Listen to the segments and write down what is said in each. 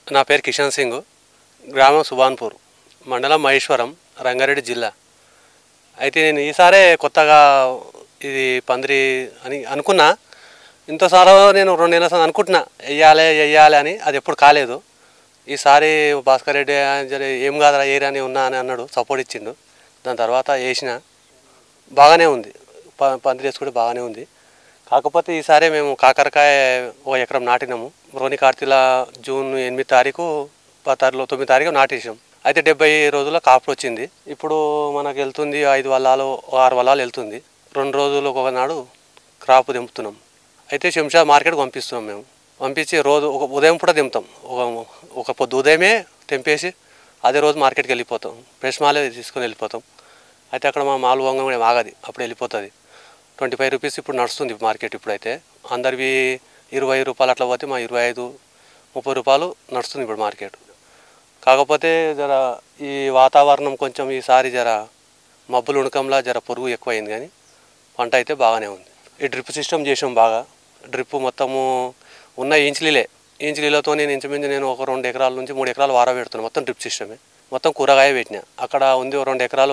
నా పేరు కిషన్ సింగ్ గ్రామం సుభాన్పూర్ మండలం మహేశ్వరం రంగారెడ్డి జిల్లా అయితే నేను ఈసారే కొత్తగా ఇది పందిరి అని అనుకున్నా ఇంతసారి నేను రెండు నెలల సార్లు అనుకుంటున్నా వెయ్యాలి వెయ్యాలి అని అది ఎప్పుడు కాలేదు ఈసారి భాస్కర్ రెడ్డి జర ఏం కాదురా ఏరియా ఉన్నా అని అన్నాడు సపోర్ట్ ఇచ్చిండు దాని తర్వాత వేసిన బాగానే ఉంది ప- పందిరి వేసుకుంటే బాగానే ఉంది కాకపోతే ఈసారి మేము కాకరకాయ ఒక ఎకరం నాటినాము రోని కార్తీల జూన్ ఎనిమిది తారీఖు పతారులో తొమ్మిది తారీఖు నాటేసాం అయితే డెబ్బై రోజుల కాపు వచ్చింది ఇప్పుడు మనకు వెళ్తుంది ఐదు వల్లాలు ఆరు వల్లాలు వెళ్తుంది రెండు రోజులు ఒకనాడు క్రాప్ దింపుతున్నాం అయితే శంషాద్ మార్కెట్కి పంపిస్తున్నాం మేము పంపించి రోజు ఒక ఉదయం పూట దింపుతాం ఒక ఒక పొద్దు ఉదయమే తెంపేసి అదే రోజు మార్కెట్కి వెళ్ళిపోతాం ఫ్రెష్ మాలే తీసుకొని వెళ్ళిపోతాం అయితే అక్కడ మా మాలు వంగం కూడా ఆగది అప్పుడు వెళ్ళిపోతుంది ట్వంటీ ఫైవ్ రూపీస్ ఇప్పుడు నడుస్తుంది మార్కెట్ ఇప్పుడైతే అందరివి ఇరవై రూపాయలు అట్లా పోతే మా ఇరవై ఐదు ముప్పై రూపాయలు నడుస్తుంది ఇప్పుడు మార్కెట్ కాకపోతే జర ఈ వాతావరణం కొంచెం ఈసారి జర మబ్బులు ఉణకంలా జర పురుగు ఎక్కువైంది కానీ పంట అయితే బాగానే ఉంది ఈ డ్రిప్ సిస్టమ్ చేసాం బాగా డ్రిప్ మొత్తము ఉన్న ఇంచులీలే ఇంచులీలతో నేను ఇంచుమించు నేను ఒక రెండు ఎకరాల నుంచి మూడు ఎకరాలు వారా పెడుతున్నాను మొత్తం డ్రిప్ సిస్టమే మొత్తం కూరగాయ పెట్టిన అక్కడ ఉంది ఓ రెండు ఎకరాలు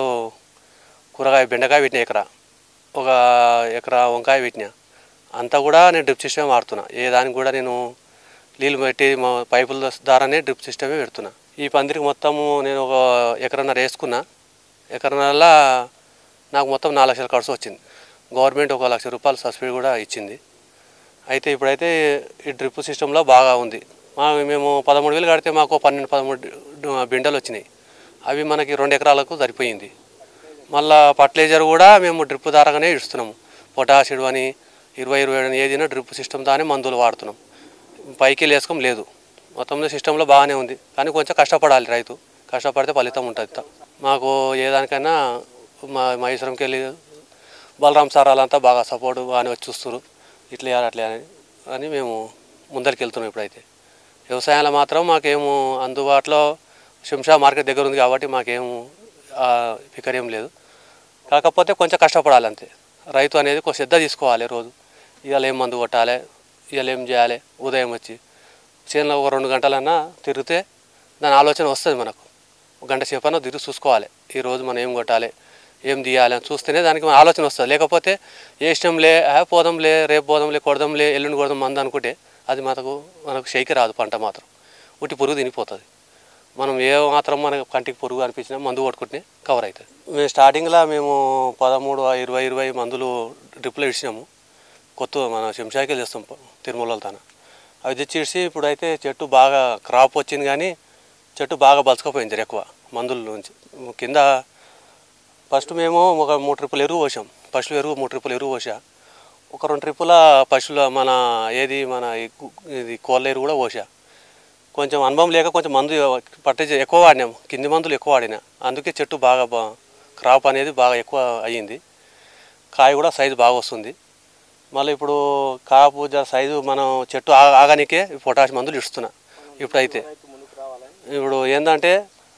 కూరగాయ బెండకాయ పెట్టిన ఎకరా ఒక ఎకరా వంకాయ పెట్టిన అంతా కూడా నేను డ్రిప్ సిస్టమే వాడుతున్నా ఏ దానికి కూడా నేను నీళ్ళు పెట్టి మా పైపుల ద్వారానే డ్రిప్ సిస్టమే పెడుతున్నా ఈ పందిరికి మొత్తము నేను ఒక ఎకరన్నర వేసుకున్నా ఎకరన్నరలా నాకు మొత్తం నాలుగు లక్షల ఖర్చు వచ్చింది గవర్నమెంట్ ఒక లక్ష రూపాయలు సబ్సిడీ కూడా ఇచ్చింది అయితే ఇప్పుడైతే ఈ డ్రిప్ సిస్టంలో బాగా ఉంది మా మేము పదమూడు వేలు కడితే మాకు పన్నెండు పదమూడు బిండలు వచ్చినాయి అవి మనకి రెండు ఎకరాలకు సరిపోయింది మళ్ళా ఫర్టిలైజర్ కూడా మేము డ్రిప్ ద్వారాగానే ఇస్తున్నాము పొటాషిడ్ అని ఇరవై ఇరవై అని ఏదైనా డ్రిప్ సిస్టమ్ దానే మందులు వాడుతున్నాం పైకి వేసుకోం లేదు మొత్తంలో సిస్టంలో బాగానే ఉంది కానీ కొంచెం కష్టపడాలి రైతు కష్టపడితే ఫలితం ఉంటుంది మాకు ఏ దానికైనా మా మహేశ్వరంకి వెళ్ళి బలరాం సార్ వాళ్ళంతా బాగా సపోర్ట్ బాగానే వచ్చి చూస్తారు ఇట్లా చేయాలి అట్లా అని అని మేము ముందరికి వెళ్తున్నాం ఇప్పుడైతే వ్యవసాయంలో మాత్రం మాకేమో అందుబాటులో శంషా మార్కెట్ దగ్గర ఉంది కాబట్టి మాకేం ఆ, ఫికర్ ఏం లేదు కాకపోతే కొంచెం కష్టపడాలి అంతే రైతు అనేది కొంచెం శ్రద్ధ తీసుకోవాలి రోజు ఇవాళ ఏం మందు కొట్టాలి ఇవాళ ఏం చేయాలి ఉదయం వచ్చి చేనులో ఒక రెండు గంటలన్నా తిరిగితే దాని ఆలోచన వస్తుంది మనకు ఒక గంట సేపు అన్నా తిరిగి చూసుకోవాలి ఈ రోజు మనం ఏం కొట్టాలి ఏం తీయాలి అని చూస్తేనే దానికి మన ఆలోచన వస్తుంది లేకపోతే ఏ ఇష్టంలే ఆ పోదాంలే రేపు పోదాంలే కొడదాంలే ఎల్లుండి కొడదాం మందు అనుకుంటే అది మనకు మనకు షైకి రాదు పంట మాత్రం ఉట్టి పురుగు తినిపోతుంది మనం ఏ మాత్రం మనకు కంటికి పురుగు అనిపించినా మందు కొట్టుకుంటే కవర్ అవుతుంది మేము స్టార్టింగ్లో మేము పదమూడు ఇరవై ఇరవై మందులు డ్రిప్లో ఇచ్చినాము కొత్త మన శంషాయికి తెస్తాం తిరుమల తన అవి తెచ్చి ఇడిచి ఇప్పుడైతే చెట్టు బాగా క్రాప్ వచ్చింది కానీ చెట్టు బాగా బలుచుకపోయింది ఎక్కువ మందుల నుంచి కింద ఫస్ట్ మేము ఒక మూడు ట్రిప్పులు ఎరువు పోసాం ఫస్ట్ ఎరువు మూడు ట్రిప్పులు ఎరువు పోసా ఒక రెండు ట్రిప్పుల పశువుల మన ఏది మన ఈ గు- ఇది కోళ్ళ ఎరువు కూడా పోసా కొంచెం అనుభవం లేక కొంచెం మందు పట్టించి ఎక్కువ వాడినాం కింది మందులు ఎక్కువ వాడినా అందుకే చెట్టు బాగా బా క్రాప్ అనేది బాగా ఎక్కువ అయ్యింది కాయ కూడా సైజు బాగా వస్తుంది మళ్ళీ ఇప్పుడు కాపు జర సైజు మనం చెట్టు ఆ- ఆగానికే పొటాష్ మందులు ఇస్తున్నా ఇప్పుడైతే ఇప్పుడు ఏంటంటే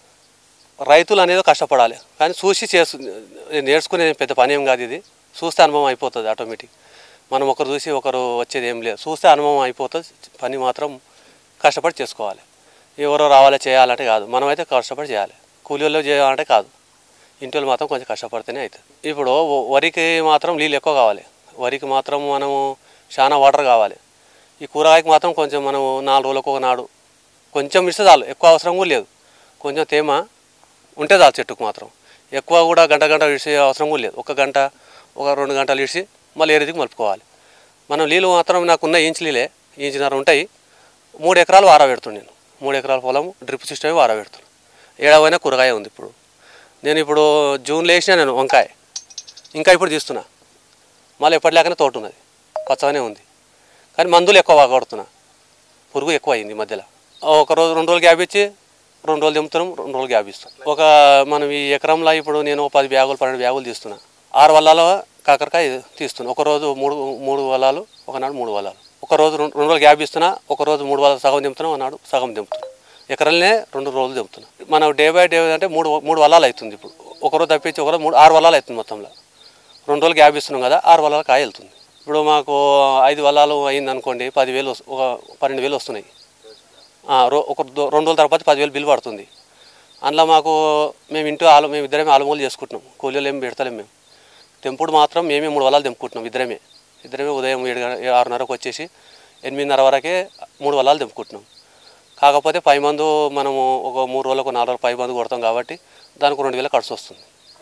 రైతులు అనేది కష్టపడాలి కానీ చూసి చేసు నేర్చుకునే పెద్ద పని ఏం కాదు ఇది చూస్తే అనుభవం అయిపోతుంది ఆటోమేటిక్ మనం ఒకరు చూసి ఒకరు వచ్చేది ఏం లేదు చూస్తే అనుభవం అయిపోతుంది పని మాత్రం కష్టపడి చేసుకోవాలి ఎవరో రావాలి చేయాలంటే కాదు మనమైతే కష్టపడి చేయాలి కూలి వాళ్ళు చేయాలంటే కాదు ఇంటి వాళ్ళు మాత్రం కొంచెం కష్టపడితేనే అవుతుంది ఇప్పుడు వ- వరికి మాత్రం నీళ్ళు ఎక్కువ కావాలి వరికి మాత్రం మనము చాలా వాటర్ కావాలి ఈ కూరగాయకి మాత్రం కొంచెం మనం నాలుగు రోజులకు ఒక నాడు కొంచెం ఇస్తే చాలు ఎక్కువ అవసరం కూడా లేదు కొంచెం తేమ ఉంటే చాలు చెట్టుకు మాత్రం ఎక్కువ కూడా గంట గంట ఇడిసే అవసరం కూడా లేదు ఒక గంట ఒక రెండు గంటలు ఇడిసి మళ్ళీ ఏరిదికి మలుపుకోవాలి మనం నీళ్ళు మాత్రం నాకున్న ఇంచు నీళ్ళే ఇంచున్నర ఉంటాయి మూడు ఎకరాలు వారా పెడుతున్నాను నేను మూడు ఎకరాల పొలం డ్రిప్ సిస్టమే వారా పెడుతున్నాను ఏడవైనా కూరగాయ ఉంది ఇప్పుడు నేను ఇప్పుడు జూన్లో వేసిన నేను వంకాయ ఇంకా ఇప్పుడు తీస్తున్నా మళ్ళీ ఎప్పటిలాగానే తోట ఉన్నది పచ్చగానే ఉంది కానీ మందులు ఎక్కువ కొడుతున్నా పురుగు ఎక్కువ అయింది ఈ మధ్యలో ఒక రోజు రెండు రోజులు గ్యాప్ ఇచ్చి రెండు రోజులు దింపుతున్నాం రెండు రోజులు గ్యాప్ ఇస్తాం ఒక మనం ఈ ఎకరంలో ఇప్పుడు నేను ఒక పది బ్యాగులు పన్నెండు బ్యాగులు తీస్తున్నా ఆరు వల్లాల కాకరకాయ తీస్తున్నా ఒక రోజు మూడు మూడు వల్లాలు ఒకనాడు మూడు వల్లాలు ఒక రోజు రెండు రెండు రోజులు గ్యాప్ ఇస్తున్నా ఒక రోజు మూడు వల్ల సగం దింపుతున్నా ఒకనాడు సగం దింపుతున్నా ఎకరాలనే రెండు రోజులు దింపుతున్నా మనం డే బై డే అంటే మూడు మూడు వల్లాలు అవుతుంది ఇప్పుడు ఒక రోజు తప్పించి ఒక రోజు మూడు ఆరు వల్లాలు అవుతుంది మొత్తంలో రెండు రోజులు గ్యాప్ ఇస్తున్నాం కదా ఆరు వల్లాల కాయ వెళ్తుంది ఇప్పుడు మాకు ఐదు వల్లాలు అయింది అనుకోండి పదివేలు వస్తు- ఒక పన్నెండు వేలు వస్తున్నాయి ఆ, రో ఒక దో- రెండు రోజుల తర్వాత పదివేలు బిల్ పడుతుంది అందులో మాకు మేము ఇంటి ఆలు మేము ఇద్దరమే ఆలుమూలు చేసుకుంటున్నాం కూలీలు ఏమి పెడతలేం మేము తెంపుడు మాత్రం మేమే మూడు వలాలు తెంపుకుంటున్నాం ఇద్దరమే ఇద్దరమే ఉదయం ఏడు గంట- ఆరున్నరకు వచ్చేసి ఎనిమిదిన్నర వరకే మూడు వలాలు తెంపుకుంటున్నాం కాకపోతే పై మందు మనము ఒక మూడు రోజులకు నాలుగు రోజులు పై మందు కొడతాం కాబట్టి దానికి రెండు వేల ఖర్చు వస్తుంది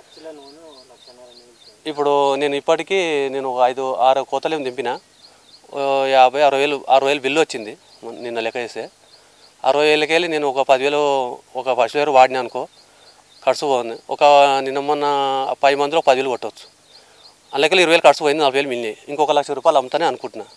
ఇప్పుడు నేను ఇప్పటికీ నేను ఒక ఐదు ఆరు కోతలేం దింపిన ఓ యాభై అరవై వేలు అరవై వేలు బిల్లు వచ్చింది మొన్న- నిన్న లెక్క చేస్తే అరవై వేలకి వెళ్ళి నేను ఒక పదివేలు ఒక పది వేలు వాడినా అనుకో ఖర్చు పోతుంది ఒక నిన్న మొన్న పై మందిలో పదివేలు కొట్టవచ్చు అందులోకి ఇరవై వేలు ఖర్చు పోయింది నలభై వేలు మిగిలినాయి ఇంకొక లక్ష రూపాయలు అమ్ముతానే అనుకుంటున్నా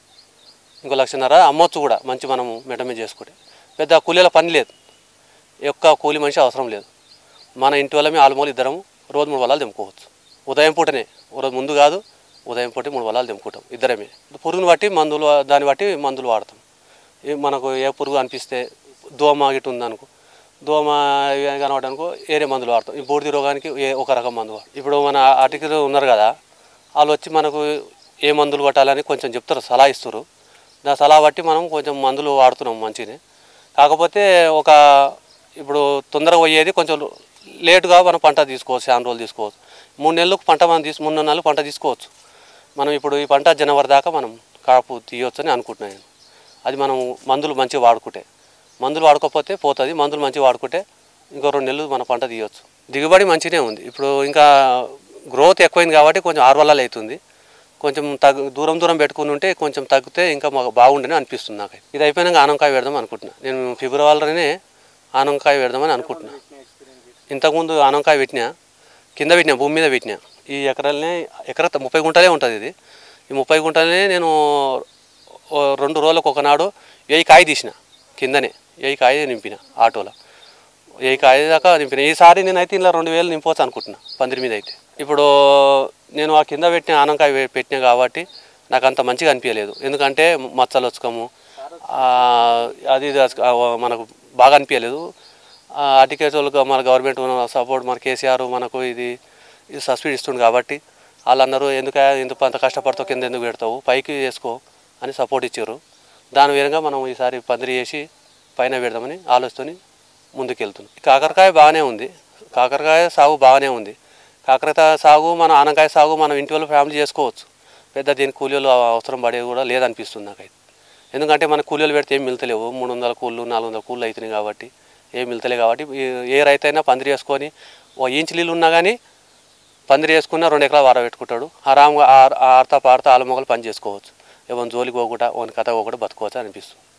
ఇంకో లక్షన్నర అమ్మొచ్చు కూడా మంచి మనము మెటమే చేసుకుంటే పెద్ద కూలీల పని లేదు యొక్క కూలి మనిషి అవసరం లేదు మన ఇంటి వల్ల మేము ఆలుమూలు ఇద్దరం రోజు మూడు వలాలు తెంపుకోవచ్చు ఉదయం పూటనే ఓ రోజు ముందు కాదు ఉదయం పూట మూడు వలాలు తెంపుకుంటాం ఇద్దరమే పురుగుని బట్టి మందులు దాన్ని బట్టి మందులు వాడతాం ఏ మనకు ఏ పురుగు అనిపిస్తే దోమ గిట్ట ఉందనుకో దోమ ఇవి కనబడనుకో ఏరే మందులు వాడతాం ఈ బూడిద రోగానికి ఏ ఒక రకం మందు వాడతాం ఇప్పుడు మన అటికలు ఉన్నారు కదా వాళ్ళు వచ్చి మనకు ఏ మందులు కొట్టాలని కొంచెం చెప్తారు సలహా ఇస్తారు దాని సలహా బట్టి మనం కొంచెం మందులు వాడుతున్నాం మంచిగానే కాకపోతే ఒక ఇప్పుడు తొందరగా పోయేది కొంచెం లేటుగా మనం పంట తీసుకోవచ్చు చాలా రోజులు తీసుకోవచ్చు మూడు నెలలకు పంట మనం తీసు మూడు నెలలు పంట తీసుకోవచ్చు మనం ఇప్పుడు ఈ పంట జనవరి దాకా మనం కాపు తీయొచ్చు అని అనుకుంటున్నాను నేను. అది మనం మందులు మంచిగా వాడుకుంటే మందులు వాడుకోకపోతే పోతుంది మందులు మంచిగా వాడుకుంటే ఇంకో రెండు నెలలు మన పంట తీయొచ్చు దిగుబడి మంచిగానే ఉంది ఇప్పుడు ఇంకా గ్రోత్ ఎక్కువైంది కాబట్టి కొంచెం ఆరు వల్ల అవుతుంది కొంచెం తగ్గు దూరం దూరం పెట్టుకుని ఉంటే కొంచెం తగ్గితే ఇంకా మాకు బాగుండని అనిపిస్తుంది నాకు ఇది అయిపోయినాక ఆనంకాయ పెడదాం అనుకుంటున్నా నేను ఫిబ్రవరిలోనే ఆనంకాయ పెడదామని అనుకుంటున్నా ఇంతకుముందు ఆనంకాయ పెట్టినా కింద పెట్టినా భూమి మీద పెట్టినా ఈ ఎకరాలనే ఎకర ముప్పై గుంటలే ఉంటుంది ఇది ఈ ముప్పై గుంటలనే నేను ఓ రెండు రోజులకు ఒకనాడు వెయ్యి కాయ తీసిన కిందనే వెయ్యి కాయ నింపిన ఆటోలో వెయ్యి కాయ దాకా నింపిన ఈసారి నేనైతే ఇలా రెండు వేలు నింపవచ్చు అనుకుంటున్నా పందిరి మీద అయితే ఇప్పుడు నేను ఆ కింద పెట్టిన ఆనంకాయ పె- పెట్టినా కాబట్టి నాకు అంత మంచిగా అనిపించలేదు ఎందుకంటే మచ్చలు వచ్చుకోము ఆ, అది ఇది వచ్చుక- ఆ, మనకు బాగా అనిపించలేదు అటికేటోళ్ళకి మన గవర్నమెంట్ సపోర్ట్ మన కేసీఆర్ మనకు ఇది ఇది సబ్సిడీ ఇస్తుంది కాబట్టి వాళ్ళు అన్నారు ఎందుకు ఎందుకు అంత కష్టపడతావు కింద ఎందుకు పెడతావు పైకి వేసుకో అని సపోర్ట్ ఇచ్చారు దాని విధంగా మనం ఈసారి పందిరి చేసి పైన పెడదామని ఆలోచనని ముందుకెళ్తున్నాం కాకరకాయ బాగానే ఉంది కాకరకాయ సాగు బాగానే ఉంది కాకరకాయ సాగు మన ఆనకాయ సాగు మనం ఇంటి వాళ్ళ ఫ్యామిలీ చేసుకోవచ్చు పెద్ద దీని కూలీలు అవసరం పడేది కూడా లేదనిపిస్తుంది నాకైతే ఎందుకంటే మన కూలీలు పెడితే ఏం మిగతలేవు మూడు వందల కూళ్ళు నాలుగు వందల కూళ్ళు అవుతున్నాయి కాబట్టి ఏం మిగతలే కాబట్టి ఏ- ఏ రైతు అయినా పందిరి వేసుకొని ఓ ఇంచు నీళ్ళు ఉన్నా కానీ పందిరి వేసుకున్న రెండు ఎకరాలు వార పెట్టుకుంటాడు ఆరాంగా ఆర్- ఆడతా పాడతా ఆల మొగలు పని చేసుకోవచ్చు ఏమైనా జోలికి పోకుండా ఓన్ కథ పోకుండా బతుకోవచ్చు అనిపిస్తుంది